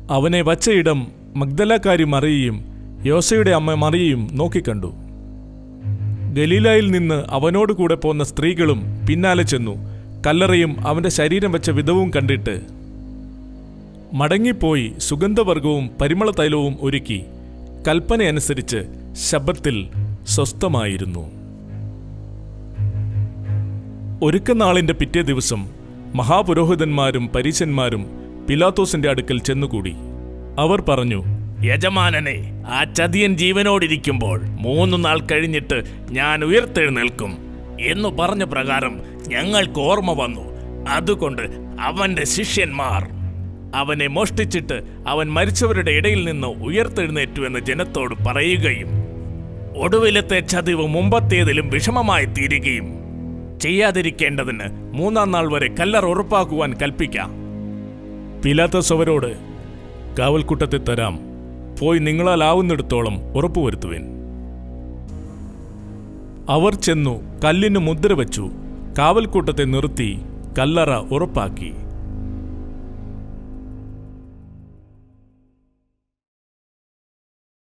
അവനെ വച്ചയിടം മഗ്ദലക്കാരി മറിയയും യോസയുടെ അമ്മ മറിയയും നോക്കിക്കണ്ടു ഗലീലായിൽ നിന്ന് അവനോട് കൂടെ പോന്ന സ്ത്രീകളും പിന്നാലെ ചെന്നു കല്ലറയും അവന്റെ ശരീരം വെച്ച വിധവും കണ്ടിട്ട് മടങ്ങിപ്പോയി സുഗന്ധവർഗവും പരിമള തൈലവും ഒരുക്കി കൽപ്പനയനുസരിച്ച് ശബത്തിൽ സ്വസ്ഥമായിരുന്നു ഒരുക്കനാളിന്റെ പിറ്റേ ദിവസം മഹാപുരോഹിതന്മാരും പരീശന്മാരും പിലാത്തോസിന്റെ അടുക്കൽ ചെന്നുകൂടി അവർ പറഞ്ഞു യജമാനനെ ആ ചതിയൻ ജീവനോടിരിക്കുമ്പോൾ മൂന്ന് നാൾ കഴിഞ്ഞിട്ട് ഞാൻ ഉയർത്തെഴുന്നേൽക്കും എന്നു പറഞ്ഞ പ്രകാരം ഞങ്ങൾക്ക് ഓർമ്മ വന്നു അതുകൊണ്ട് അവന്റെ ശിഷ്യന്മാർ അവനെ മോഷ്ടിച്ചിട്ട് അവൻ മരിച്ചവരുടെ ഇടയിൽ നിന്ന് ഉയർത്തെഴുന്നേറ്റു എന്ന് ജനത്തോട് പറയുകയും ഒടുവിലത്തെ ചതിവ് മുമ്പത്തേതിലും വിഷമമായി തീരുകയും ചെയ്യാതിരിക്കേണ്ടതിന് മൂന്നാം നാൾ വരെ കല്ലർ ഉറപ്പാക്കുവാൻ കൽപ്പിക്കാം പിലാത്തോസ് അവരോട് കാവൽക്കൂട്ടത്തെ തരാം പോയി നിങ്ങളാലാവുന്നിടത്തോളം ഉറപ്പുവരുത്തുവിൻ അവർ ചെന്നു കല്ലിന് മുദ്ര വച്ചു കാവൽക്കൂട്ടത്തെ നിർത്തി കല്ലറ ഉറപ്പാക്കി